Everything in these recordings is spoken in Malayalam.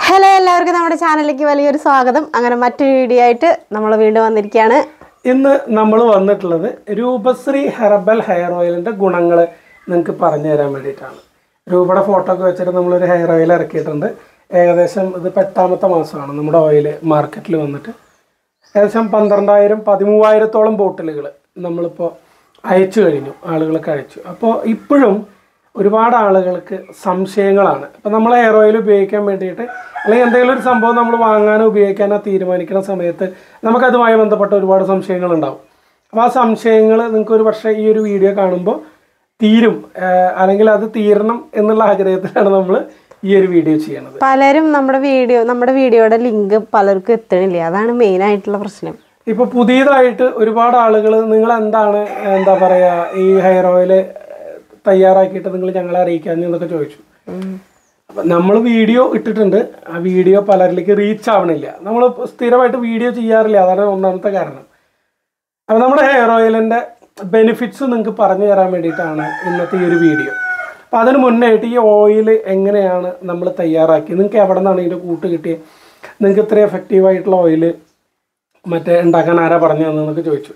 ഹലോ എല്ലാവർക്കും നമ്മുടെ ചാനലിലേക്ക് വലിയൊരു സ്വാഗതം അങ്ങനെ മറ്റൊരു വീഡിയോ ആയിട്ട് നമ്മൾ വീണ്ടും വന്നിരിക്കുകയാണ് ഇന്ന് നമ്മൾ വന്നിട്ടുള്ളത് രൂപശ്രീ ഹെർബൽ ഹെയർ ഓയിലിൻ്റെ ഗുണങ്ങൾ നിങ്ങൾക്ക് പറഞ്ഞു തരാൻ വേണ്ടിയിട്ടാണ് രൂപയുടെ ഫോട്ടോ ഒക്കെ വെച്ചിട്ട് നമ്മളൊരു ഹെയർ ഓയിൽ ഇറക്കിയിട്ടുണ്ട് ഏകദേശം ഇത് എട്ടാമത്തെ മാസമാണ് നമ്മുടെ ഓയിൽ മാർക്കറ്റിൽ വന്നിട്ട് ഏകദേശം പന്ത്രണ്ടായിരം പതിമൂവായിരത്തോളം ബോട്ടിലുകൾ നമ്മളിപ്പോൾ അയച്ചു കഴിഞ്ഞു ആളുകൾക്ക് അയച്ചു അപ്പോൾ ഇപ്പോഴും ഒരുപാട് ആളുകൾക്ക് സംശയങ്ങളാണ് അപ്പോൾ നമ്മൾ ഹെയർ ഓയിൽ ഉപയോഗിക്കാൻ വേണ്ടിയിട്ട് അല്ലെങ്കിൽ എന്തെങ്കിലും ഒരു സംഭവം നമ്മൾ വാങ്ങാനോ ഉപയോഗിക്കാനോ തീരുമാനിക്കുന്ന സമയത്ത് നമുക്കതുമായി ബന്ധപ്പെട്ട ഒരുപാട് സംശയങ്ങളുണ്ടാവും അപ്പോൾ ആ സംശയങ്ങൾ നിങ്ങൾക്ക് ഒരു പക്ഷേ ഈ ഒരു വീഡിയോ കാണുമ്പോൾ തീരും ആഹ് അല്ലെങ്കിൽ അത് തീരണം എന്നുള്ള ആഗ്രഹത്തിലാണ് നമ്മൾ ഈ ഒരു വീഡിയോ ചെയ്യണത് പലരും നമ്മുടെ വീഡിയോ നമ്മുടെ വീഡിയോയുടെ ലിങ്ക് പലർക്കും എത്തണില്ല അതാണ് മെയിൻ ആയിട്ടുള്ള പ്രശ്നം ഇപ്പൊ പുതിയതായിട്ട് ഒരുപാട് ആളുകൾ നിങ്ങൾ എന്താണ് എന്താ പറയാ ഈ ഹെയർ ഓയിൽ തയ്യാറാക്കിയിട്ട് നിങ്ങൾ ഞങ്ങളെ അറിയിക്കാഞ്ഞു എന്നൊക്കെ ചോദിച്ചു അപ്പൊ നമ്മൾ വീഡിയോ ഇട്ടിട്ടുണ്ട് ആ വീഡിയോ പലരിലേക്ക് റീച്ച് ആവണില്ല നമ്മൾ സ്ഥിരമായിട്ട് വീഡിയോ ചെയ്യാറില്ല അതാണ് ഒന്നാമത്തെ കാരണം അപ്പോൾ നമ്മുടെ ഹെയർ ഓയിലിൻ്റെ ബെനിഫിറ്റ്സ് നിങ്ങൾക്ക് പറഞ്ഞു തരാൻ വേണ്ടിയിട്ടാണ് ഇന്നത്തെ ഈ ഒരു വീഡിയോ അപ്പോൾ അതിന് മുന്നായിട്ട് ഈ ഓയിൽ എങ്ങനെയാണ് നമ്മൾ തയ്യാറാക്കി നിങ്ങൾക്ക് എവിടെ നിന്നാണ് ഇതിൻ്റെ കൂട്ട് കിട്ടിയത് നിങ്ങൾക്ക് ഇത്ര എഫക്റ്റീവ് ആയിട്ടുള്ള ഓയിൽ മറ്റേ ഉണ്ടാക്കാൻ ആരാ പറഞ്ഞു തന്നതെന്നൊക്കെ ചോദിച്ചു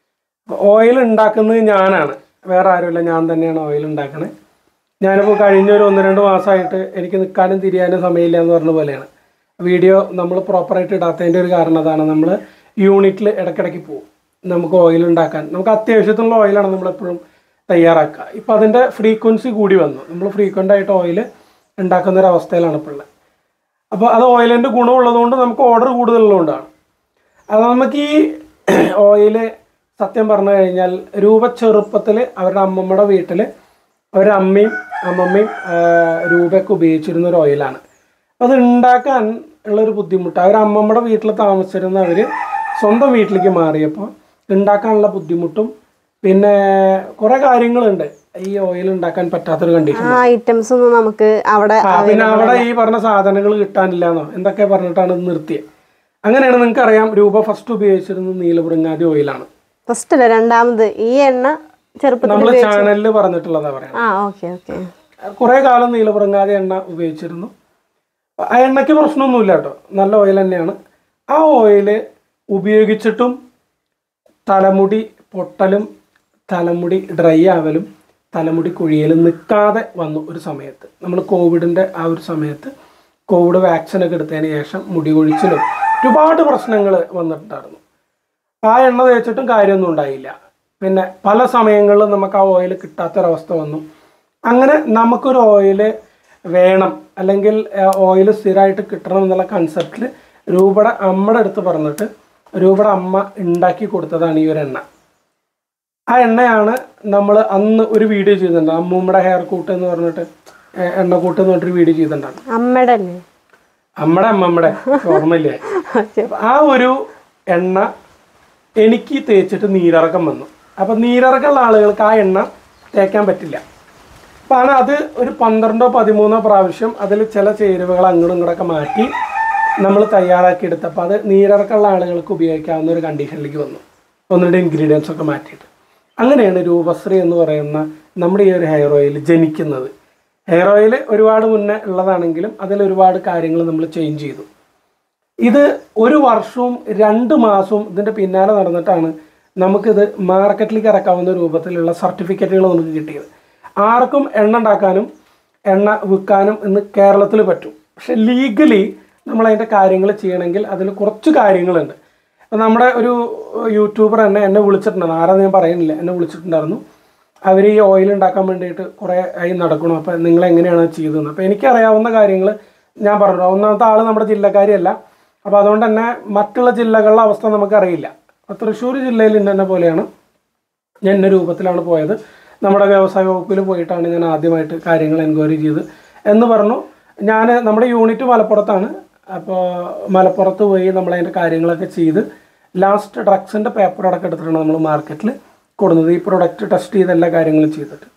ഓയിൽ ഉണ്ടാക്കുന്നത് ഞാനാണ് വേറെ ആരുമില്ല ഞാൻ തന്നെയാണ് ഓയിൽ ഉണ്ടാക്കണത് ഞാനിപ്പോൾ കഴിഞ്ഞ ഒരു ഒന്ന് രണ്ട് മാസമായിട്ട് എനിക്ക് നിൽക്കാനും തിരിയാനും സമയമില്ല എന്ന് പറഞ്ഞ പോലെയാണ് വീഡിയോ നമ്മൾ പ്രോപ്പറായിട്ട് ഇടാത്തതിൻ്റെ ഒരു കാരണം അതാണ് നമ്മൾ യൂണിറ്റിൽ ഇടയ്ക്കിടയ്ക്ക് പോകും നമുക്ക് ഓയിൽ ഉണ്ടാക്കാൻ നമുക്ക് അത്യാവശ്യത്തിനുള്ള ഓയിലാണ് നമ്മളെപ്പോഴും തയ്യാറാക്കുക ഇപ്പം അതിൻ്റെ ഫ്രീക്വൻസി കൂടി വന്നു നമ്മൾ ഫ്രീക്വൻ്റ് ആയിട്ട് ഓയിൽ ഉണ്ടാക്കുന്ന ഒരു അവസ്ഥയിലാണ് ഇപ്പോൾ ഉള്ളത് അപ്പോൾ അത് ഓയിലിൻ്റെ ഗുണമുള്ളതുകൊണ്ട് നമുക്ക് ഓർഡർ കൂടുതലുള്ളതുകൊണ്ടാണ് അത് നമുക്ക് ഈ ഓയില് സത്യം പറഞ്ഞു കഴിഞ്ഞാൽ രൂപ ചെറുപ്പത്തിൽ അവരുടെ അമ്മമ്മയുടെ വീട്ടിൽ അവരുടെ അമ്മയും അമ്മമ്മയും ആ, രൂപയൊക്കെ ഉപയോഗിച്ചിരുന്ന ഒരു ഓയിലാണ് അത് ഉണ്ടാക്കാൻ ഉള്ളൊരു ബുദ്ധിമുട്ട് അവർ അമ്മമ്മയുടെ വീട്ടിൽ താമസിച്ചിരുന്ന അവർ സ്വന്തം വീട്ടിലേക്ക് മാറിയപ്പോൾ ഉണ്ടാക്കാനുള്ള ബുദ്ധിമുട്ടും പിന്നെ കുറേ കാര്യങ്ങളുണ്ട് ഈ ഓയിൽ ഉണ്ടാക്കാൻ പറ്റാത്തൊരു കണ്ടീഷൻ ആ ഐറ്റംസ് ഒന്നും നമുക്ക് അവിടെ ആ, പിന്നെ അവിടെ ഈ പറഞ്ഞ സാധനങ്ങൾ കിട്ടാനില്ലെന്നോ എന്തൊക്കെ പറഞ്ഞിട്ടാണ് ഇത് നിർത്തിയത് അങ്ങനെയാണ് നിങ്ങൾക്ക് അറിയാം രൂപ ഫസ്റ്റ് ഉപയോഗിച്ചിരുന്നത് നീലപുറങ്ങാതി ഓയിലാണ് ഫസ്റ്റ് അല്ല രണ്ടാമത് ഈ എണ്ണ ചെറുപ്പത്തിൽ നമ്മൾ ചാനലിൽ പറഞ്ഞിട്ടുള്ളതാ പറയാം ആ ഓക്കെ ഓക്കെ കുറേ കാലം നീലപുറങ്ങാതി എണ്ണ ഉപയോഗിച്ചിരുന്നു ആ എണ്ണയ്ക്ക് പ്രശ്നമൊന്നുമില്ല കേട്ടോ നല്ല ഓയിൽ തന്നെയാണ് ആ ഓയിൽ ഉപയോഗിച്ചിട്ടും തലമുടി പൊട്ടലും തലമുടി ഡ്രൈ ആവലും തലമുടി കുഴിയലും നിൽക്കാതെ വന്നു ഒരു സമയത്ത് നമ്മൾ കോവിഡിൻ്റെ ആ ഒരു സമയത്ത് കോവിഡ് വാക്സിനൊക്കെ എടുത്തതിന് ശേഷം മുടി കൊഴിച്ചിലും ഒരുപാട് പ്രശ്നങ്ങൾ വന്നിട്ടുണ്ടായിരുന്നു ആ എണ്ണ തേച്ചിട്ടും കാര്യമൊന്നും ഉണ്ടായില്ല പിന്നെ പല സമയങ്ങളിലും നമുക്ക് ആ ഓയിൽ കിട്ടാത്തൊരവസ്ഥ വന്നു അങ്ങനെ നമുക്കൊരു ഓയിൽ വേണം അല്ലെങ്കിൽ ഓയിൽ സ്ഥിരമായിട്ട് കിട്ടണം എന്നുള്ള കൺസെപ്റ്റിൽ രൂപയുടെ അമ്മയുടെ അടുത്ത് പറഞ്ഞിട്ട് രൂപയുടെ അമ്മ ഉണ്ടാക്കി കൊടുത്തതാണ് ഈ ഒരു എണ്ണ ആ എണ്ണയാണ് നമ്മൾ അന്ന് ഒരു വീഡിയോ ചെയ്തിട്ടുണ്ട് അമ്മൂമ്മയുടെ ഹെയർ കൂട്ട് എന്ന് പറഞ്ഞിട്ട് എ- എണ്ണ കൂട്ട് എന്ന് പറഞ്ഞിട്ടൊരു വീഡിയോ ചെയ്തിട്ടുണ്ടാണ് അമ്മയുടെ അല്ലേ അമ്മയുടെ അമ്മമ്മയുടെ ഓർമ്മയില്ലേ അപ്പൊ ആ ഒരു എണ്ണ എനിക്ക് തേച്ചിട്ട് നീരിറക്കം വന്നു അപ്പൊ നീരിറക്കമുള്ള ആളുകൾക്ക് ആ എണ്ണ തേക്കാൻ പറ്റില്ല അപ്പൊ ആണ് അത് ഒരു പന്ത്രണ്ടോ പതിമൂന്നോ പ്രാവശ്യം അതിൽ ചില ചേരുവകൾ അങ്ങോട്ടും ഇങ്ങോട്ടൊക്കെ മാറ്റി നമ്മൾ തയ്യാറാക്കി എടുത്തപ്പോൾ അത് നീരിറക്കമുള്ള ആളുകൾക്ക് ഉപയോഗിക്കാവുന്ന ഒരു കണ്ടീഷനിലേക്ക് വന്നു ഒന്നിൻ്റെ ഇൻഗ്രീഡിയൻസ് ഒക്കെ മാറ്റിയിട്ട് അങ്ങനെയാണ് രൂപശ്രീ എന്ന് പറയുന്ന നമ്മുടെ ഈ ഒരു ഹെയർ ഓയിൽ ജനിക്കുന്നത് ഹെയർ ഓയിൽ ഒരുപാട് മുന്നേ ഉള്ളതാണെങ്കിലും അതിൽ ഒരുപാട് കാര്യങ്ങൾ നമ്മൾ ചേഞ്ച് ചെയ്തു ഇത് ഒരു വർഷവും രണ്ട് മാസവും ഇതിൻ്റെ പിന്നാലെ നടന്നിട്ടാണ് നമുക്കിത് മാർക്കറ്റിലേക്ക് ഇറക്കാവുന്ന രൂപത്തിലുള്ള സർട്ടിഫിക്കറ്റുകൾ നമുക്ക് കിട്ടിയത് ആർക്കും എണ്ണ ഉണ്ടാക്കാനും എണ്ണ വിൽക്കാനും ഇന്ന് കേരളത്തിൽ പറ്റും പക്ഷെ ലീഗലി നമ്മൾ അതിൻ്റെ കാര്യങ്ങൾ ചെയ്യണമെങ്കിൽ അതിൽ കുറച്ച് കാര്യങ്ങളുണ്ട് അപ്പം നമ്മുടെ ഒരു യൂട്യൂബർ എന്നെ എന്നെ വിളിച്ചിട്ടുണ്ടായിരുന്നു ആരാന്ന് ഞാൻ പറയുന്നില്ല എന്നെ വിളിച്ചിട്ടുണ്ടായിരുന്നു അവർ ഈ ഓയിൽ ഉണ്ടാക്കാൻ വേണ്ടിയിട്ട് കുറേ ആയി നടക്കണം അപ്പം നിങ്ങൾ എങ്ങനെയാണ് അത് ചെയ്തതെന്ന് അപ്പോൾ എനിക്കറിയാവുന്ന കാര്യങ്ങൾ ഞാൻ പറഞ്ഞു ഒന്നാമത്തെ ആൾ നമ്മുടെ ജില്ലക്കാരിയല്ല അപ്പോൾ അതുകൊണ്ട് തന്നെ മറ്റുള്ള ജില്ലകളിലെ അവസ്ഥ നമുക്കറിയില്ല അപ്പോൾ തൃശ്ശൂർ ജില്ലയിൽ ഇന്നെ പോലെയാണ് ഞാൻ ഇന്ന രൂപത്തിലാണ് പോയത് നമ്മുടെ വ്യവസായ വകുപ്പിൽ പോയിട്ടാണ് ഞാൻ ആദ്യമായിട്ട് കാര്യങ്ങൾ എൻക്വയറി ചെയ്ത് എന്ന് പറഞ്ഞു ഞാൻ നമ്മുടെ യൂണിറ്റ് മലപ്പുറത്താണ് അപ്പോൾ മലപ്പുറത്ത് പോയി നമ്മളതിൻ്റെ കാര്യങ്ങളൊക്കെ ചെയ്ത് ലാസ്റ്റ് ഡ്രഗ്സിൻ്റെ പേപ്പർ അടക്കം എടുത്തിട്ടാണ് നമ്മൾ മാർക്കറ്റിൽ കൊടുക്കുന്നത് ഈ പ്രൊഡക്റ്റ് ടെസ്റ്റ് ചെയ്ത് എല്ലാ കാര്യങ്ങളും ചെയ്തിട്ട്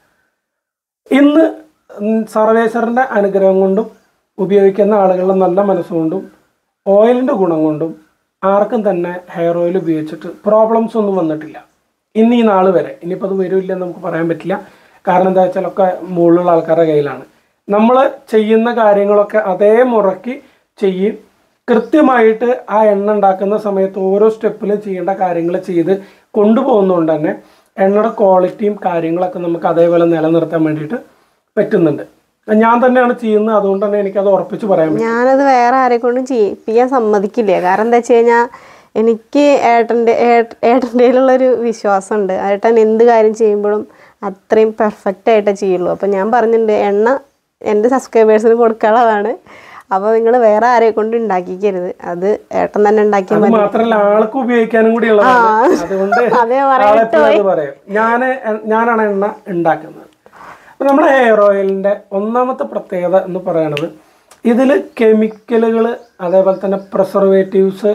ഇന്ന് സർവേശ്വറിൻ്റെ അനുഗ്രഹം കൊണ്ടും ഉപയോഗിക്കുന്ന ആളുകളുടെ നല്ല മനസ്സുകൊണ്ടും ഓയിലിൻ്റെ ഗുണം കൊണ്ടും ആർക്കും തന്നെ ഹെയർ ഓയിൽ ഉപയോഗിച്ചിട്ട് പ്രോബ്ലംസ് ഒന്നും വന്നിട്ടില്ല ഇന്ന് ഈ നാൾ വരെ ഇനിയിപ്പോൾ അത് വരില്ല എന്ന് നമുക്ക് പറയാൻ പറ്റില്ല കാരണം എന്താ വെച്ചാൽ ഒക്കെ മുകളിലുള്ള ആൾക്കാരുടെ കയ്യിലാണ് നമ്മൾ ചെയ്യുന്ന കാര്യങ്ങളൊക്കെ അതേ മുറയ്ക്ക് ചെയ്യും കൃത്യമായിട്ട് ആ എണ്ണ ഉണ്ടാക്കുന്ന സമയത്ത് ഓരോ സ്റ്റെപ്പിലും ചെയ്യേണ്ട കാര്യങ്ങൾ ചെയ്ത് കൊണ്ടുപോകുന്നതുകൊണ്ട് തന്നെ എണ്ണയുടെ ക്വാളിറ്റിയും കാര്യങ്ങളൊക്കെ നമുക്ക് അതേപോലെ നിലനിർത്താൻ വേണ്ടിയിട്ട് പറ്റുന്നുണ്ട് ഞാൻ തന്നെയാണ് ചെയ്യുന്നത് അതുകൊണ്ട് തന്നെ എനിക്കത് ഉറപ്പിച്ച് പറയാൻ പറ്റും ഞാനത് വേറെ ആരെ കൊണ്ടും ചെയ്യിപ്പിക്കാൻ സമ്മതിക്കില്ല കാരണം എന്താ വെച്ച് കഴിഞ്ഞാൽ എനിക്ക് ഏട്ടൻ്റെ ഏട്ടൻ്റെ ഒരു വിശ്വാസമുണ്ട് ഏട്ടൻ എന്ത് കാര്യം ചെയ്യുമ്പോഴും അത്രയും പെർഫെക്റ്റ് ആയിട്ടേ ചെയ്യുള്ളൂ അപ്പം ഞാൻ പറഞ്ഞിട്ടുണ്ട് എണ്ണ എൻ്റെ സബ്സ്ക്രൈബേഴ്സിന് കൊടുക്കാനുള്ളതാണ് അപ്പോൾ നിങ്ങൾ വേറെ ആരെ കൊണ്ട് ഉണ്ടാക്കിക്കരുത് അത് ഏട്ടൻ തന്നെ ഉണ്ടാക്കിയാൽ അത് മതി മാത്രല്ല ആൾക്ക് ഉപയോഗിക്കാനും കൂടി ഉള്ളതാണ് അതുകൊണ്ട് അതേ ആളെപ്പോഴും അത് പറയും ഞാൻ ഞാനാണ് എണ്ണ ഉണ്ടാക്കുന്നത് അപ്പൊ നമ്മുടെ ഹെയർ ഓയിലിന്റെ ഒന്നാമത്തെ പ്രത്യേകത എന്ന് പറയുന്നത് ഇതിൽ കെമിക്കലുകൾ അതേപോലെ തന്നെ പ്രിസർവേറ്റീവ്സ്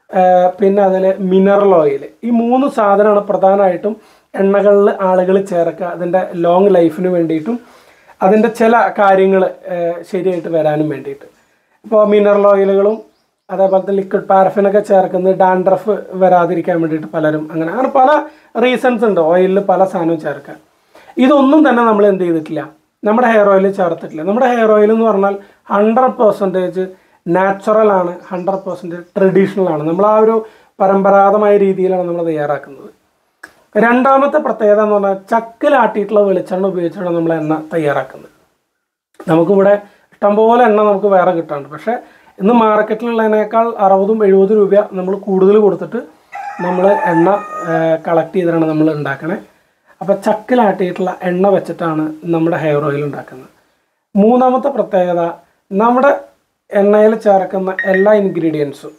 പിന്നെ അതിൽ മിനറൽ ഓയിൽ ഈ മൂന്ന് സാധനമാണ് പ്രധാനമായിട്ടും എണ്ണകളിൽ ആളുകൾ ചേർക്കുക അതിൻ്റെ ലോങ് ലൈഫിന് വേണ്ടിയിട്ടും അതിൻ്റെ ചില കാര്യങ്ങൾ ശരിയായിട്ട് വരാനും വേണ്ടിയിട്ട് ഇപ്പോൾ മിനറൽ ഓയിലുകളും അതേപോലെ തന്നെ ലിക്വിഡ് പാരഫിനൊക്കെ ചേർക്കുന്നത് ഡാൻഡ്രഫ് വരാതിരിക്കാൻ വേണ്ടിയിട്ട് പലരും അങ്ങനെ അങ്ങനെ പല റീസൺസ് ഉണ്ട് ഓയിലിൽ പല സാധനവും ചേർക്കാൻ ഇതൊന്നും തന്നെ നമ്മൾ എന്ത് ചെയ്തിട്ടില്ല നമ്മുടെ ഹെയർ ഓയിൽ ചേർത്തിട്ടില്ല നമ്മുടെ ഹെയർ ഓയിൽ എന്ന് പറഞ്ഞാൽ ഹൺഡ്രഡ് പെർസെൻറ്റേജ് നാച്ചുറൽ ആണ് ഹൺഡ്രഡ് പെർസെൻറ്റേജ് ട്രഡീഷണൽ ആണ് നമ്മൾ ആ ഒരു പരമ്പരാഗതമായ രീതിയിലാണ് നമ്മൾ തയ്യാറാക്കുന്നത് രണ്ടാമത്തെ പ്രത്യേകത എന്ന് പറഞ്ഞാൽ ചക്കിലാട്ടിയിട്ടുള്ള വെളിച്ചെണ്ണ ഉപയോഗിച്ചാണ് നമ്മൾ എണ്ണ തയ്യാറാക്കുന്നത് നമുക്കിവിടെ ഇഷ്ടംപോലെ എണ്ണ നമുക്ക് വേറെ കിട്ടാറുണ്ട് പക്ഷേ ഇന്ന് മാർക്കറ്റിലുള്ളതിനേക്കാൾ അറുപതും എഴുപതും രൂപ നമ്മൾ കൂടുതൽ കൊടുത്തിട്ട് നമ്മൾ എണ്ണ കളക്ട് ചെയ്തിട്ടാണ് നമ്മൾ ഉണ്ടാക്കണേ അപ്പോൾ ചക്കിലാട്ടിയിട്ടുള്ള എണ്ണ വെച്ചിട്ടാണ് നമ്മുടെ ഹെയർ ഓയിൽ ഉണ്ടാക്കുന്നത് മൂന്നാമത്തെ പ്രത്യേകത നമ്മുടെ എണ്ണയിൽ ചേർക്കുന്ന എല്ലാ ഇൻഗ്രീഡിയൻസും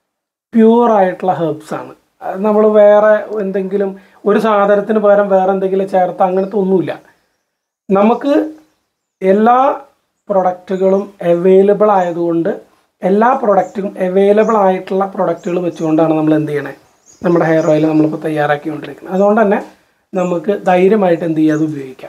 പ്യൂർ ആയിട്ടുള്ള ഹെർബ്സ് ആണ് നമ്മൾ വേറെ എന്തെങ്കിലും ഒരു സാധനത്തിന് പകരം വേറെ എന്തെങ്കിലും ചേർത്ത് അങ്ങനത്തെ ഒന്നുമില്ല നമുക്ക് എല്ലാ പ്രൊഡക്റ്റുകളും അവൈലബിൾ ആയതുകൊണ്ട് എല്ലാ പ്രൊഡക്റ്റും അവൈലബിൾ ആയിട്ടുള്ള പ്രൊഡക്റ്റുകൾ വെച്ചുകൊണ്ടാണ് നമ്മൾ എന്ത് ചെയ്യണേ നമ്മുടെ ഹെയർ ഓയിൽ നമ്മളിപ്പോൾ തയ്യാറാക്കിക്കൊണ്ടിരിക്കുന്നത് അതുകൊണ്ട് തന്നെ നമുക്ക് ധൈര്യമായിട്ട് എന്ത് ചെയ്യാതെ ഉപയോഗിക്കാം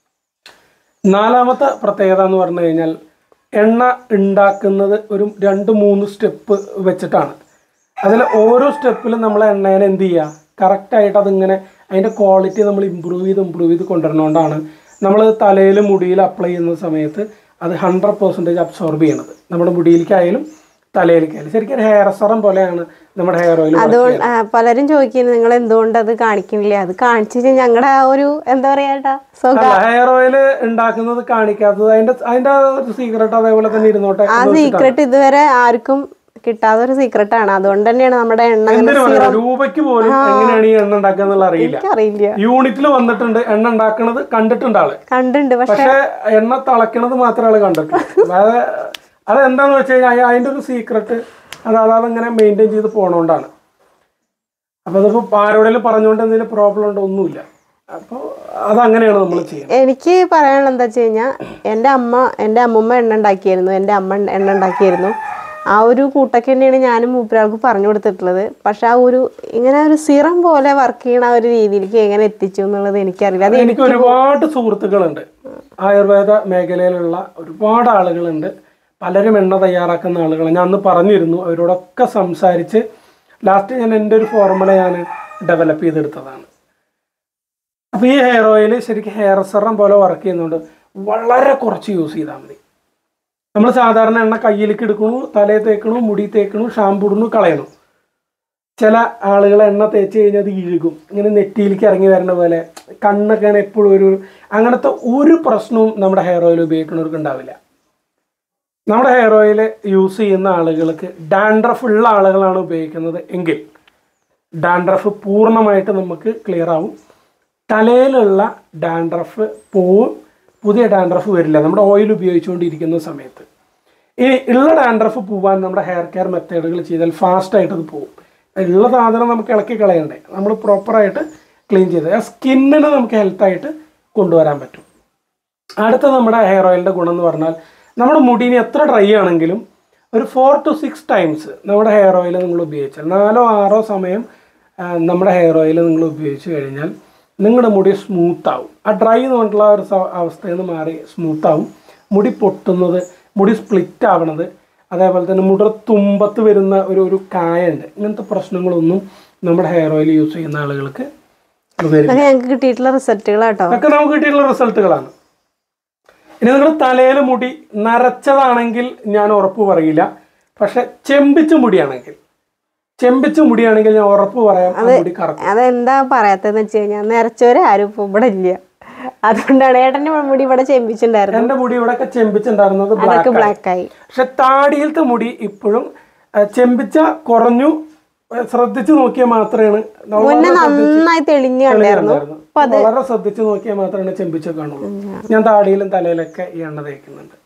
നാലാമത്തെ പ്രത്യേകത എന്ന് പറഞ്ഞു കഴിഞ്ഞാൽ എണ്ണ ഉണ്ടാക്കുന്നത് ഒരു രണ്ട് മൂന്ന് സ്റ്റെപ്പ് വെച്ചിട്ടാണ് അതിൽ ഓരോ സ്റ്റെപ്പിലും നമ്മൾ എണ്ണേനെ എന്ത് ചെയ്യുക കറക്റ്റായിട്ട് അതിങ്ങനെ അതിൻ്റെ ക്വാളിറ്റി നമ്മൾ ഇമ്പ്രൂവ് ചെയ്ത് ഇമ്പ്രൂവ് ചെയ്ത് കൊണ്ടുവരുന്നതുകൊണ്ടാണ് നമ്മൾ തലയിൽ മുടിയിൽ അപ്ലൈ ചെയ്യുന്ന സമയത്ത് അത് ഹൺഡ്രഡ് പെർസെൻറ്റേജ് അബ്സോർബ് ചെയ്യണത് നമ്മുടെ മുടിയിലേക്കായാലും തലയിലേക്കായാലും ശരിക്കും ഒരു ഹെയർ സറം പോലെയാണ് നമ്മുടെ ഹെയർ ഓയിൽ അതുകൊണ്ട് ആ, പലരും ചോദിക്കുന്നത് നിങ്ങൾ എന്തുകൊണ്ട് അത് കാണിക്കുന്നില്ല അത് കാണിച്ചു കഴിഞ്ഞാൽ ഞങ്ങളുടെ ആ ഒരു എന്താ പറയാ ഏട്ടാ സ്വകാ അല്ല ഹെയർ ഓയിൽ ഉണ്ടാക്കുന്നത് കാണിക്കാത്തത് അതിന്റെ അതിന്റെ ആ ഒരു സീക്രട്ട് അതേപോലെ തന്നെ ഇരുന്നോട്ടെ ആ സീക്രട്ട് ഇതുവരെ ആർക്കും കിട്ടാത്ത ഒരു സീക്രട്ട് ആണ് അതുകൊണ്ട് തന്നെയാണ് നമ്മുടെ എണ്ണ അങ്ങനെ എന്തിനു പറയാം രൂപയ്ക്ക് പോലും എങ്ങനെയാണ് ഈ എണ്ണ ഉണ്ടാക്കുക എന്നുള്ള അറിയില്ല എനിക്കറിയില്ല യൂണിറ്റിൽ വന്നിട്ടുണ്ട് എണ്ണ ഉണ്ടാക്കണത് കണ്ടിട്ടുണ്ട് ആള് കണ്ടുണ്ട് പക്ഷെ പക്ഷെ എണ്ണ തിളക്കണത് മാത്രമേ ആള് കണ്ടിട്ടുള്ളൂ അതായത് അതെന്താന്ന് വെച്ച് കഴിഞ്ഞാൽ അതിന്റെ ഒരു സീക്രട്ട് അത് അതാത് ഇങ്ങനെ മെയിൻറ്റെയിൻ ചെയ്ത് പോണോണ്ടാണ് അപ്പൊ അതിപ്പോ ആരോടെങ്കിലും പറഞ്ഞുകൊണ്ട് എന്തെങ്കിലും പ്രോബ്ലം ഉണ്ടോ ഒന്നുമില്ല അപ്പോൾ അതങ്ങനെയാണ് നമ്മൾ ചെയ്യുന്നത് എനിക്ക് പറയാനുള്ളത് എന്താ വെച്ച് കഴിഞ്ഞാൽ എൻ്റെ അമ്മ എൻ്റെ അമ്മൂമ്മ എണ്ണ ഉണ്ടാക്കിയായിരുന്നു എൻ്റെ അമ്മ എണ്ണ ഉണ്ടാക്കിയായിരുന്നു ആ ഒരു കൂട്ടൊക്കെ തന്നെയാണ് ഞാനും മൂപ്പരാൾക്ക് പറഞ്ഞു കൊടുത്തിട്ടുള്ളത് പക്ഷെ ആ ഒരു ഇങ്ങനെ ഒരു സിറം പോലെ വർക്ക് ചെയ്യണ ആ ഒരു രീതിയിലേക്ക് എങ്ങനെ എത്തിച്ചു എന്നുള്ളത് എനിക്കറിയില്ല അത് എനിക്ക് ഒരുപാട് സുഹൃത്തുക്കളുണ്ട് ആയുർവേദ മേഖലയിലുള്ള ഒരുപാട് ആളുകളുണ്ട് പലരും എണ്ണ തയ്യാറാക്കുന്ന ആളുകൾ ഞാൻ അന്ന് പറഞ്ഞിരുന്നു അവരോടൊക്കെ സംസാരിച്ച് ലാസ്റ്റ് ഞാൻ എൻ്റെ ഒരു ഫോർമുല ഞാൻ ഡെവലപ്പ് ചെയ്തെടുത്തതാണ് അപ്പോൾ ഈ ഹെയർ ഓയിൽ ശരിക്കും ഹെയർ സെറം പോലെ വർക്ക് ചെയ്യുന്നുണ്ട് വളരെ കുറച്ച് യൂസ് ചെയ്താൽ മതി നമ്മൾ സാധാരണ എണ്ണ കയ്യിലേക്ക് എടുക്കണു തലയിൽ തേക്കണു മുടി തേക്കണു ഷാമ്പു ഇടണു കളയണു ചില ആളുകൾ എണ്ണ തേച്ച് കഴിഞ്ഞാൽ അത് ഇഴുകും ഇങ്ങനെ നെറ്റിയിലേക്ക് ഇറങ്ങി വരുന്ന പോലെ കണ്ണൊക്കെ ഇങ്ങനെ എപ്പോഴും ഒരു അങ്ങനത്തെ ഒരു പ്രശ്നവും നമ്മുടെ ഹെയർ ഓയിൽ ഉപയോഗിക്കുന്നവർക്ക് ഉണ്ടാവില്ല നമ്മുടെ ഹെയർ ഓയിൽ യൂസ് ചെയ്യുന്ന ആളുകൾക്ക് ഡാൻഡ്രഫ് ഉള്ള ആളുകളാണ് ഉപയോഗിക്കുന്നത് എങ്കിൽ ഡാൻഡ്രഫ് പൂർണ്ണമായിട്ട് നമുക്ക് ക്ലിയർ ആവും തലയിലുള്ള ഡാൻഡ്രഫ് പോവും പുതിയ ഡാൻഡ്രഫ് വരില്ല നമ്മുടെ ഓയിൽ ഉപയോഗിച്ചുകൊണ്ടിരിക്കുന്ന സമയത്ത് ഈ ഉള്ള ഡാൻഡ്രഫ് പോവാൻ നമ്മുടെ ഹെയർ കെയർ മെത്തേഡുകൾ ചെയ്താൽ ഫാസ്റ്റായിട്ട് അത് പോകും ഉള്ള സാധനം നമുക്ക് ഇളക്കി കളയണ്ടേ നമ്മൾ പ്രോപ്പറായിട്ട് ക്ലീൻ ചെയ്ത് ആ സ്കിന്നിനെ നമുക്ക് ഹെൽത്തായിട്ട് കൊണ്ടുവരാൻ പറ്റും അടുത്ത നമ്മുടെ ഹെയർ ഓയിലിൻ്റെ ഗുണം എന്ന് പറഞ്ഞാൽ നമ്മുടെ മുടിന് എത്ര ഡ്രൈ ആണെങ്കിലും ഒരു ഫോർ ടു സിക്സ് ടൈംസ് നമ്മുടെ ഹെയർ ഓയിൽ നിങ്ങൾ ഉപയോഗിച്ചാൽ നാലോ ആറോ സമയം ആ, നമ്മുടെ ഹെയർ ഓയിൽ നിങ്ങൾ ഉപയോഗിച്ച് കഴിഞ്ഞാൽ നിങ്ങളുടെ മുടി സ്മൂത്ത് ആവും ആ ഡ്രൈ എന്ന് പറഞ്ഞിട്ടുള്ള ആ ഒരു സ- അവസ്ഥയിൽ നിന്ന് മാറി സ്മൂത്ത് ആവും മുടി പൊട്ടുന്നത് മുടി സ്പ്ലിറ്റ് ആവണത് അതേപോലെ തന്നെ മുട തുമ്പത്ത് വരുന്ന ഒരു ഒരു കായുണ്ട് ഇങ്ങനത്തെ പ്രശ്നങ്ങളൊന്നും നമ്മുടെ ഹെയർ ഓയിൽ യൂസ് ചെയ്യുന്ന ആളുകൾക്ക് വരും അതൊക്കെ ഞങ്ങൾക്ക് കിട്ടിയിട്ടുള്ള റിസൾട്ടുകളാട്ടോ ഒക്കെ നമുക്ക് കിട്ടിയിട്ടുള്ള റിസൾട്ടുകളാണ് ഇനി നിങ്ങളുടെ തലയിൽ മുടി നരച്ചതാണെങ്കിൽ ഞാൻ ഉറപ്പ് പറയില്ല പക്ഷെ ചെമ്പിച്ച മുടിയാണെങ്കിൽ ചെമ്പിച്ച മുടിയാണെങ്കിൽ ഞാൻ ഉറപ്പ് പറയാം ആ മുടി കറക്കും അതെന്താ പറയാത്തതെന്ന് വെച്ച് കഴിഞ്ഞാൽ നിറച്ചവരെ ആരും ഇപ്പൊ ഇവിടെ ഇല്ല അതുകൊണ്ടാണ് ഏട്ടന്റെ മുടി ഇവിടെ ചെമ്പിച്ചിട്ടുണ്ടായിരുന്നു എന്റെ മുടി ഇവിടെയൊക്കെ ചെമ്പിച്ചുണ്ടായിരുന്നത് അതൊക്കെ ബ്ലാക്ക് ബ്ലാക്ക് ആയി പക്ഷെ താടിയിലത്തെ മുടി ഇപ്പോഴും ആ, ചെമ്പിച്ച കുറഞ്ഞു ആ, ശ്രദ്ധിച്ചു നോക്കിയാൽ മാത്രമേ മുന്നേ നന്നായി തെളിഞ്ഞു കണ്ടായിരുന്നു വളരെ ശ്രദ്ധിച്ചു നോക്കിയാൽ മാത്രമേ ചെമ്പിച്ച കാണുള്ളൂ ഞാൻ താടിയിലും തലയിലൊക്കെ ഈ എണ്ണ തേക്കുന്നുണ്ട്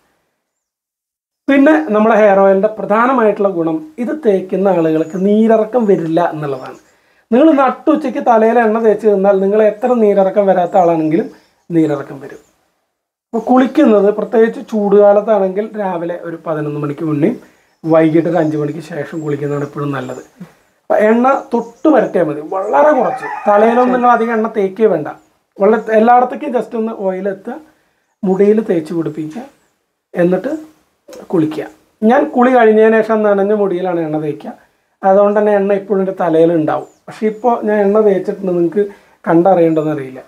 പിന്നെ നമ്മുടെ ഹെയർ ഓയിലിന്റെ പ്രധാനമായിട്ടുള്ള ഗുണം ഇത് തേക്കുന്ന ആളുകൾക്ക് നീരിറക്കം വരില്ല എന്നുള്ളതാണ് നിങ്ങൾ നട്ടുച്ചയ്ക്ക് തലയിൽ എണ്ണ തേച്ച് നിന്നാൽ നിങ്ങൾ എത്ര നീരിറക്കം വരാത്ത ആളാണെങ്കിലും നീരിറക്കം വരും അപ്പോൾ കുളിക്കുന്നത് പ്രത്യേകിച്ച് ചൂടുകാലത്താണെങ്കിൽ രാവിലെ ഒരു പതിനൊന്ന് മണിക്ക് മുന്നേ വൈകിട്ട് ഒരു അഞ്ച് മണിക്ക് ശേഷം കുളിക്കുന്നതാണ് എപ്പോഴും നല്ലത് അപ്പൊ എണ്ണ തൊട്ട് വരട്ടിയാൽ മതി വളരെ കുറച്ച് തലയിലൊന്നും നിങ്ങൾ അധികം എണ്ണ തേക്കേ വേണ്ട വളരെ എല്ലായിടത്തേക്കും ജസ്റ്റ് ഒന്ന് ഓയിലെത്തുക മുടിയിൽ തേച്ച് പിടിപ്പിക്കുക എന്നിട്ട് കുളിക്കുക ഞാൻ കുളി കഴിഞ്ഞതിന് ശേഷം നനഞ്ഞ മുടിയിലാണ് എണ്ണ തേക്കുക അതുകൊണ്ട് തന്നെ എണ്ണ ഇപ്പോഴും എൻ്റെ തലയിൽ ഉണ്ടാവും പക്ഷെ ഇപ്പോൾ ഞാൻ എണ്ണ തേച്ചിട്ടുണ്ട് നിങ്ങൾക്ക് കണ്ടറിയേണ്ടെന്ന് അറിയില്ല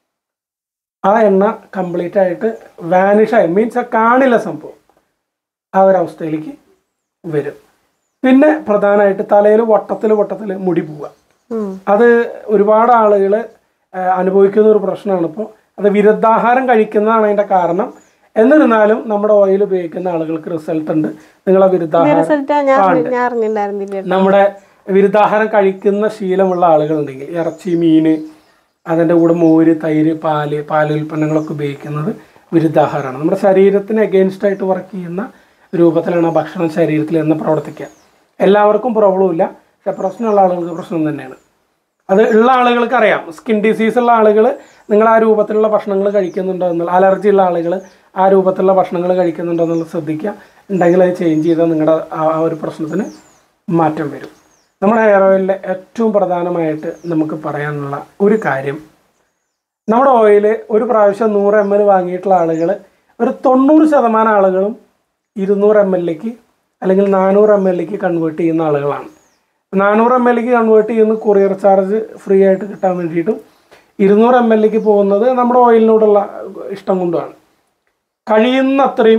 ആ എണ്ണ കംപ്ലീറ്റ് ആയിട്ട് വാനിഷായി മീൻസ് കാണില്ല സംഭവം ആ ഒരു അവസ്ഥയിലേക്ക് വരും പിന്നെ പ്രധാനമായിട്ട് തലയിൽ വട്ടത്തിൽ വട്ടത്തിൽ മുടി പോവുക ഉം. അത് ഒരുപാട് ആളുകൾ അനുഭവിക്കുന്ന ഒരു പ്രശ്നമാണ് ഇപ്പോൾ അത് വിരുദ്ധാഹാരം കഴിക്കുന്നതാണ് അതിൻ്റെ കാരണം എന്നിരുന്നാലും നമ്മുടെ ഓയിൽ ഉപയോഗിക്കുന്ന ആളുകൾക്ക് റിസൾട്ട് ഉണ്ട് നിങ്ങളെ വിരുദ്ധാഹാരം റിസൾട്ട് ഞാൻ ഞാൻ അറിഞ്ഞിട്ടുണ്ടായിരുന്നില്ല നമ്മുടെ വിരുദ്ധാഹാരം കഴിക്കുന്ന ശീലമുള്ള ആളുകളുണ്ടെങ്കിൽ ഇറച്ചി മീൻ അതിൻ്റെ കൂടെ മോര് തൈര് പാല് പാല് ഉൽപ്പന്നങ്ങളൊക്കെ ഉപയോഗിക്കുന്നത് വിരുദ്ധാഹാരമാണ് നമ്മുടെ ശരീരത്തിന് അഗെയിൻസ്റ്റ് ആയിട്ട് വർക്ക് ചെയ്യുന്ന രൂപത്തിലാണ് ആ ഭക്ഷണം ശരീരത്തിൽ നിന്ന് പ്രവർത്തിക്കുക എല്ലാവർക്കും പ്രോബ്ലം ഇല്ല പക്ഷെ പ്രശ്നമുള്ള ആളുകൾക്ക് പ്രശ്നം തന്നെയാണ് അത് ഉള്ള ആളുകൾക്ക് അറിയാം സ്കിൻ ഡിസീസ് ഉള്ള ആളുകൾ നിങ്ങൾ ആ രൂപത്തിലുള്ള ഭക്ഷണങ്ങൾ കഴിക്കുന്നുണ്ടോ എന്നുള്ള അലർജി ഉള്ള ആളുകൾ ആ രൂപത്തിലുള്ള ഭക്ഷണങ്ങൾ കഴിക്കുന്നുണ്ടോ എന്നുള്ളത് ശ്രദ്ധിക്കുക ഉണ്ടെങ്കിൽ അത് ചേഞ്ച് ചെയ്താൽ നിങ്ങളുടെ ആ ആ ഒരു പ്രശ്നത്തിന് മാറ്റം വരും നമ്മുടെ ഹെയർ ഓയിലിലെ ഏറ്റവും പ്രധാനമായിട്ട് നമുക്ക് പറയാനുള്ള ഒരു കാര്യം നമ്മുടെ ഓയിൽ ഒരു പ്രാവശ്യം നൂറ് എം എൽ വാങ്ങിയിട്ടുള്ള ആളുകൾ ഒരു തൊണ്ണൂറ് ശതമാനം ആളുകളും ഇരുന്നൂറ് എം എല്ലിലേക്ക് അല്ലെങ്കിൽ നാനൂറ് എം എല്ലിലേക്ക് കൺവേർട്ട് ചെയ്യുന്ന ആളുകളാണ് നാനൂറ് എം എല്ലിലേക്ക് കൺവേർട്ട് ചെയ്യുന്ന കൊറിയർ ചാർജ് ഫ്രീ ആയിട്ട് കിട്ടാൻ വേണ്ടിയിട്ടും ഇരുന്നൂറ് എം എല്ലിലേക്ക് പോകുന്നത് നമ്മുടെ ഓയിലിനോടുള്ള ഇഷ്ടം കൊണ്ടുമാണ് കഴിയുന്ന അത്രയും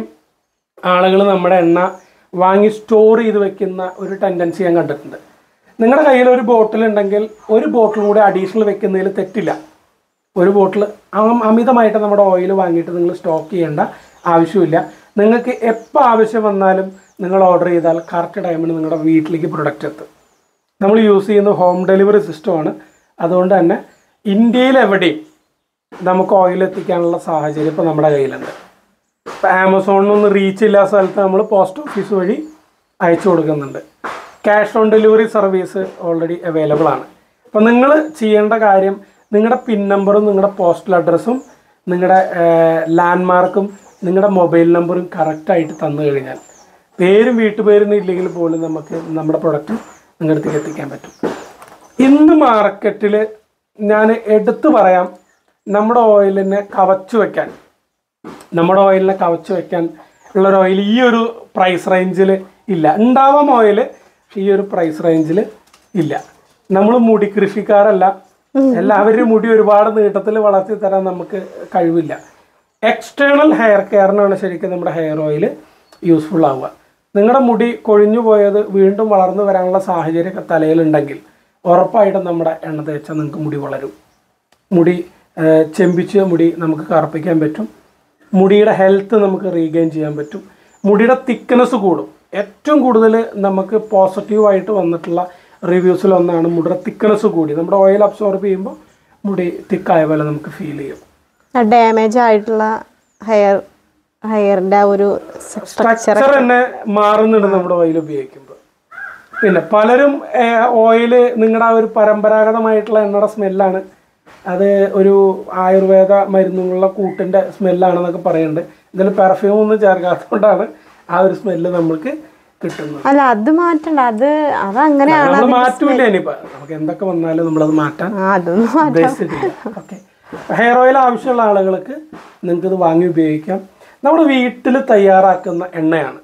ആളുകൾ നമ്മുടെ എണ്ണ വാങ്ങി സ്റ്റോർ ചെയ്ത് വെക്കുന്ന ഒരു ടെൻഡൻസി ഞാൻ കണ്ടിട്ടുണ്ട് നിങ്ങളുടെ കയ്യിൽ ഒരു ബോട്ടിൽ ഉണ്ടെങ്കിൽ ഒരു ബോട്ടിൽ കൂടെ അഡീഷണൽ വെക്കുന്നതിൽ തെറ്റില്ല ഒരു ബോട്ടിൽ അമിതമായിട്ട് നമ്മുടെ ഓയിൽ വാങ്ങിയിട്ട് നിങ്ങൾ സ്റ്റോക്ക് ചെയ്യേണ്ട ആവശ്യമില്ല നിങ്ങൾക്ക് എപ്പോൾ ആവശ്യം വന്നാലും നിങ്ങൾ ഓർഡർ ചെയ്താൽ കറക്റ്റ് ടൈമിന് നിങ്ങളുടെ വീട്ടിലേക്ക് പ്രൊഡക്റ്റ് എത്തും നമ്മൾ യൂസ് ചെയ്യുന്ന ഹോം ഡെലിവറി സിസ്റ്റമാണ് അതുകൊണ്ട് തന്നെ ഇന്ത്യയിൽ എവിടെയും നമുക്ക് ഓയിൽ എത്തിക്കാനുള്ള സാഹചര്യം ഇപ്പോൾ നമ്മുടെ കയ്യിലുണ്ട് ഇപ്പോൾ ആമസോണിനൊന്നും റീച്ച് ഇല്ലാത്ത സ്ഥലത്ത് നമ്മൾ പോസ്റ്റ് ഓഫീസ് വഴി അയച്ചു കൊടുക്കുന്നുണ്ട് cash on delivery service already available ആണ് അപ്പോൾ നിങ്ങൾ ചെയ്യേണ്ട കാര്യം നിങ്ങളുടെ പിൻ നമ്പറും നിങ്ങളുടെ പോസ്റ്റൽ അഡ്രസ്സും നിങ്ങളുടെ ലാൻഡ് മാർക്കും നിങ്ങളുടെ മൊബൈൽ നമ്പറും കറക്റ്റായിട്ട് തന്നു കഴിഞ്ഞാൽ പേരും വീട്ടുപേരും ഇല്ലെങ്കിൽ പോലും നമുക്ക് നമ്മുടെ പ്രൊഡക്റ്റ് നിങ്ങളുടെ അടുത്തേക്ക് എത്തിക്കാൻ പറ്റും ഇന്ന് മാർക്കറ്റിൽ ഞാൻ എടുത്തു പറയാം നമ്മുടെ ഓയിലിനെ കവച്ചു വെക്കാൻ നമ്മുടെ ഓയിലിനെ കവച്ചു വെക്കാൻ ഉള്ളൊരു ഓയിൽ ഈ ഒരു പ്രൈസ് റേഞ്ചിൽ ഇല്ല ഉണ്ടാവാം ഓയിൽ പക്ഷെ ഈ ഒരു പ്രൈസ് റേഞ്ചിൽ ഇല്ല നമ്മൾ മുടി കൃഷിക്കാരല്ല എല്ലാവരുടെയും മുടി ഒരുപാട് നീട്ടത്തിൽ വളർത്തി തരാൻ നമുക്ക് കഴിവില്ല എക്സ്റ്റേണൽ ഹെയർ കെയറിനാണ് ശരിക്കും നമ്മുടെ ഹെയർ ഓയിൽ യൂസ്ഫുൾ ആവുക നിങ്ങളുടെ മുടി കൊഴിഞ്ഞു പോയത് വീണ്ടും വളർന്നു വരാനുള്ള സാഹചര്യമൊക്കെ തലയിലുണ്ടെങ്കിൽ ഉറപ്പായിട്ടും നമ്മുടെ എണ്ണ തേച്ചാൽ നിങ്ങൾക്ക് മുടി വളരും മുടി ഏഹ്, ചെമ്പിച്ച് മുടി നമുക്ക് കറുപ്പിക്കാൻ പറ്റും മുടിയുടെ ഹെൽത്ത് നമുക്ക് റീഗെയിൻ ചെയ്യാൻ പറ്റും മുടിയുടെ തിക്നെസ് കൂടും ഏറ്റവും കൂടുതൽ നമുക്ക് പോസിറ്റീവായിട്ട് വന്നിട്ടുള്ള റിവ്യൂസിൽ ഒന്നാണ് മുടിയുടെ തിക്നെസ് കൂടി നമ്മുടെ ഓയിൽ അബ്സോർബ് ചെയ്യുമ്പോൾ മുടി തിക്കായ പോലെ നമുക്ക് ഫീൽ ചെയ്യും ഡാമേജ് ആയിട്ടുള്ള ഹെയർ ഹെയറിന്റെ ആ ഒരു സ്ട്രക്ചർ സ്ട്രക്ചർ തന്നെ മാറുന്നുണ്ട് നമ്മുടെ ഓയിൽ ഉപയോഗിക്കുമ്പോൾ പിന്നെ പലരും ഓയിൽ നിങ്ങളുടെ ആ ഒരു പരമ്പരാഗതമായിട്ടുള്ള എണ്ണയുടെ സ്മെല്ലാണ് അത് ഒരു ആയുർവേദ മരുന്നുകളുടെ കൂട്ടിൻ്റെ സ്മെല്ലാണെന്നൊക്കെ പറയുന്നുണ്ട് ഇതിൽ പെർഫ്യൂം ഒന്നും ചേർക്കാത്തതുകൊണ്ടാണ് ആ ഒരു സ്മെല്ല് നമ്മൾക്ക് കിട്ടുന്നത് അല്ല അത് മാറ്റണ്ട അത് അതങ്ങനെയാണ് നമ്മൾ മാറ്റൂല ഇനിയിപ്പോ നമുക്ക് എന്തൊക്കെ വന്നാലും നമ്മളത് മാറ്റാൻ ആ അതൊന്നും മാറ്റ- ഉദ്ദേശിച്ചിട്ടില്ല ഓക്കെ ഹെയർ ഓയിൽ ആവശ്യമുള്ള ആളുകൾക്ക് നിങ്ങൾക്ക് ഇത് വാങ്ങി ഉപയോഗിക്കാം നമ്മുടെ വീട്ടിൽ തയ്യാറാക്കുന്ന എണ്ണയാണ്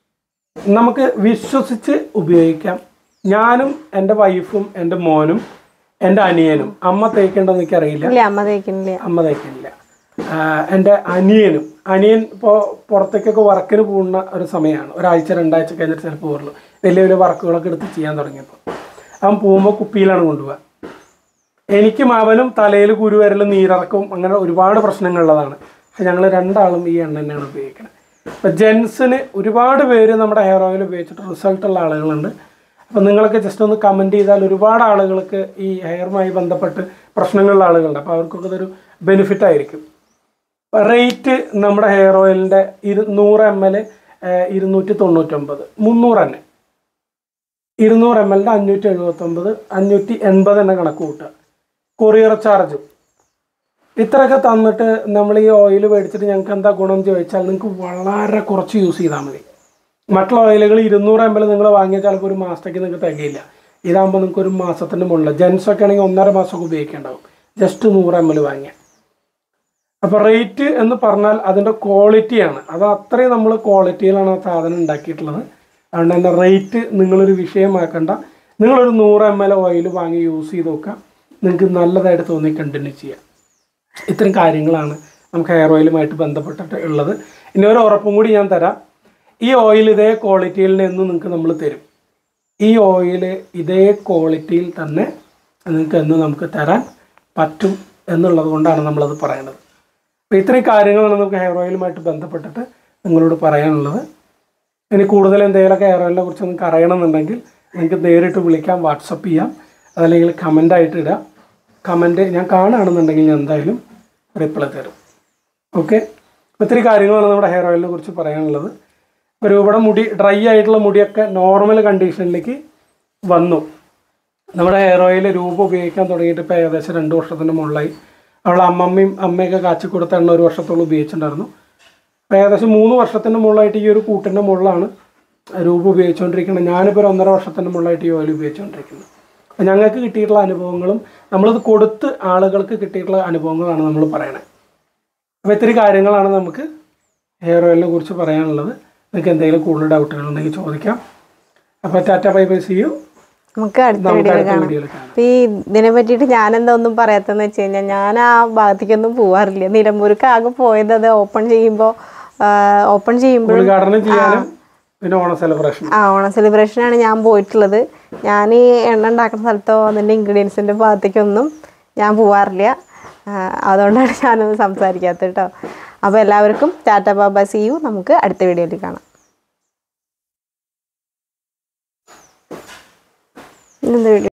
നമുക്ക് വിശ്വസിച്ച് ഉപയോഗിക്കാം ഞാനും എൻ്റെ വൈഫും എൻ്റെ മോനും എൻ്റെ അനിയനും അമ്മ തേക്കേണ്ടെന്ന് എനിക്കറിയില്ല ഇല്ല അമ്മ തേക്കുന്നില്ല അമ്മ തേക്കുന്നില്ല ആഹ് എൻ്റെ അനിയനും അനിയൻ ഇപ്പോൾ പുറത്തേക്കൊക്കെ വർക്കിന് പോകുന്ന ഒരു സമയമാണ് ഒരാഴ്ച രണ്ടാഴ്ച കഴിഞ്ഞിട്ട് ചിലപ്പോൾ പോകുള്ളൂ വലിയ വലിയ വർക്കുകളൊക്കെ എടുത്ത് ചെയ്യാൻ തുടങ്ങിയപ്പോൾ അവൻ പോകുമ്പോൾ കുപ്പിയിലാണ് കൊണ്ടുപോകുക എനിക്കും അവനും തലയിൽ കുരുവരലും നീരിറക്കും അങ്ങനെ ഒരുപാട് പ്രശ്നങ്ങളുള്ളതാണ് പക്ഷെ ഞങ്ങൾ രണ്ടാളും ഈ എണ്ണ തന്നെയാണ് ഉപയോഗിക്കുന്നത് അപ്പം ജെൻസിന് ഒരുപാട് പേര് നമ്മുടെ ഹെയർ ഓയിൽ ഉപയോഗിച്ചിട്ട് റിസൾട്ടുള്ള ആളുകളുണ്ട് അപ്പം നിങ്ങളൊക്കെ ജസ്റ്റ് ഒന്ന് കമൻറ്റ് ചെയ്താൽ ഒരുപാട് ആളുകൾക്ക് ഈ ഹെയറുമായി ബന്ധപ്പെട്ട് പ്രശ്നങ്ങളുള്ള ആളുകളുണ്ട് അപ്പോൾ അവർക്കൊക്കെ ഇതൊരു ബെനിഫിറ്റ് ആയിരിക്കും റേറ്റ് നമ്മുടെ ഹെയർ ഓയിലിൻ്റെ ഇരു നൂറ് എം എൽ ഇരുന്നൂറ്റി തൊണ്ണൂറ്റൊമ്പത് മുന്നൂറ് തന്നെ ഇരുന്നൂറ് എം എല്ലിൻ്റെ അഞ്ഞൂറ്റി എഴുപത്തൊമ്പത് അഞ്ഞൂറ്റി എൺപത് തന്നെ കണക്ക് കൂട്ടുക കൊറിയർ ചാർജും ഇത്രയൊക്കെ തന്നിട്ട് നമ്മൾ ഈ ഓയിൽ മേടിച്ചിട്ട് ഞങ്ങൾക്ക് എന്താ ഗുണം ചോദിച്ചാൽ നിങ്ങൾക്ക് വളരെ കുറച്ച് യൂസ് ചെയ്താൽ മതി മറ്റുള്ള ഓയിലുകൾ ഇരുന്നൂറ് എം എൽ നിങ്ങൾ വാങ്ങിയാൽ ചിലപ്പോൾ ഒരു മാസത്തേക്ക് നിങ്ങൾക്ക് തികയില്ല ഇതാകുമ്പോൾ നിങ്ങൾക്ക് ഒരു മാസത്തിൻ്റെ മുകളിൽ ജെൻസ് ഒക്കെ ആണെങ്കിൽ ഒന്നര മാസമൊക്കെ ഉപയോഗിക്കേണ്ടാവും ജസ്റ്റ് നൂറ് എം എൽ വാങ്ങിയാൽ അപ്പോൾ റേറ്റ് എന്ന് പറഞ്ഞാൽ അതിൻ്റെ ക്വാളിറ്റിയാണ് അത് അത്രയും നമ്മൾ ക്വാളിറ്റിയിലാണ് ആ സാധനം ഉണ്ടാക്കിയിട്ടുള്ളത് അതുകൊണ്ട് തന്നെ റേറ്റ് നിങ്ങളൊരു വിഷയമാക്കണ്ട നിങ്ങളൊരു നൂറ് എം എൽ ഓയിൽ വാങ്ങി യൂസ് ചെയ്ത് നോക്കുക നിങ്ങൾക്ക് നല്ലതായിട്ട് തോന്നി കണ്ടിന്യൂ ചെയ്യാം ഇത്തരം കാര്യങ്ങളാണ് നമുക്ക് ഹെയർ ഓയിലുമായിട്ട് ബന്ധപ്പെട്ടിട്ട് ഉള്ളത് ഇനി ഒരു ഉറപ്പും കൂടി ഞാൻ തരാം ഈ ഓയിൽ ഇതേ ക്വാളിറ്റിയിൽ നിന്ന് നിങ്ങൾക്ക് നമ്മൾ തരും ഈ ഓയിൽ ഇതേ ക്വാളിറ്റിയിൽ തന്നെ നിങ്ങൾക്ക് എന്ന് നമുക്ക് തരാൻ പറ്റും എന്നുള്ളത് കൊണ്ടാണ് നമ്മളത് പറയുന്നത് അപ്പോൾ ഇത്രയും കാര്യങ്ങളാണ് നമുക്ക് ഹെയർ ഓയിലുമായിട്ട് ബന്ധപ്പെട്ടിട്ട് നിങ്ങളോട് പറയാനുള്ളത് ഇനി കൂടുതൽ എന്തെങ്കിലുമൊക്കെ ഹെയർ ഓയിലിനെ കുറിച്ച് നിങ്ങൾക്ക് അറിയണമെന്നുണ്ടെങ്കിൽ നിങ്ങൾക്ക് നേരിട്ട് വിളിക്കാം വാട്സപ്പ് ചെയ്യാം അതല്ലെങ്കിൽ കമൻ്റ് ആയിട്ട് ഇടാം കമൻറ്റ് ഞാൻ കാണുകയാണെന്നുണ്ടെങ്കിൽ ഞാൻ എന്തായാലും റിപ്ലൈ തരും ഓക്കെ ഒത്തിരി കാര്യങ്ങളാണ് നമ്മുടെ ഹെയർ ഓയിലിനെ കുറിച്ച് പറയാനുള്ളത് ഒരു ഇവിടെ മുടി ഡ്രൈ ആയിട്ടുള്ള മുടിയൊക്കെ നോർമൽ കണ്ടീഷനിലേക്ക് വന്നു നമ്മുടെ ഹെയർ ഓയിൽ രൂപ ഉപയോഗിക്കാൻ തുടങ്ങിയിട്ട് ഇപ്പോൾ ഏകദേശം രണ്ട് വർഷത്തിന് മുകളിലായി അവളെ അമ്മമ്മയും അമ്മയൊക്കെ കാച്ചി കൊടുത്ത എണ്ണ ഒരു വർഷത്തോളം ഉപയോഗിച്ചിട്ടുണ്ടായിരുന്നു അപ്പോൾ ഏകദേശം മൂന്ന് വർഷത്തിന് മുകളിലായിട്ട് ഈ ഒരു കൂട്ടിൻ്റെ മുകളിലാണ് രൂപ ഉപയോഗിച്ചുകൊണ്ടിരിക്കുന്നത് ഞാനിപ്പോൾ ഒരു ഒന്നര വർഷത്തിന് മുകളിലായിട്ട് ഈ ഓയിൽ ഉപയോഗിച്ചുകൊണ്ടിരിക്കുന്നത് അപ്പോൾ ഞങ്ങൾക്ക് കിട്ടിയിട്ടുള്ള അനുഭവങ്ങളും നമ്മളിത് കൊടുത്ത് ആളുകൾക്ക് കിട്ടിയിട്ടുള്ള അനുഭവങ്ങളാണ് നമ്മൾ പറയണത് അപ്പോൾ ഇത്തിരി കാര്യങ്ങളാണ് നമുക്ക് ഹെയർ ഓയിലിനെ കുറിച്ച് പറയാനുള്ളത് നിങ്ങൾക്ക് എന്തെങ്കിലും കൂടുതൽ ഡൗട്ടുകൾ ഉണ്ടെങ്കിൽ ചോദിക്കാം അപ്പോൾ tata bye bye see you നമുക്ക് അടുത്ത നമുക്ക് വീഡിയോയിൽ അടുത്ത കാണാം വീഡിയോയിൽ കാണാം അപ്പൊ ഈ ഇതിനെ പറ്റിയിട്ട് ഞാൻ എന്താ ഒന്നും പറയാത്തെന്ന് വെച്ച് കഴിഞ്ഞാൽ ഞാൻ ആ ഭാഗത്തേക്കൊന്നും പോവാറില്ല നിലമ്പൂർക്ക് ആകെ പോയത് അത് ഓപ്പൺ ചെയ്യുമ്പോൾ ഓപ്പൺ ചെയ്യുമ്പോൾ ഉദ്ഘാടനം ചെയ്യാനും പിന്നെ ഓണ സെലിബ്രേഷൻ ആ ഓണം സെലിബ്രേഷനാണ് ഞാൻ പോയിട്ടുള്ളത് ഞാൻ ഈ എണ്ണ ഉണ്ടാക്കുന്ന സ്ഥലത്തോ അതിൻ്റെ ഇൻഗ്രീഡിയൻസിൻ്റെ ഭാഗത്തേക്കൊന്നും ഞാൻ പോവാറില്ല ആ, അതുകൊണ്ടാണ് ഞാനൊന്നും സംസാരിക്കാത്തത് കേട്ടോ അപ്പോൾ എല്ലാവർക്കും ടാറ്റ ബാബ സി യു നമുക്ക് അടുത്ത വീഡിയോയിൽ കാണാം ഇന്നെന്താ വീഡിയോ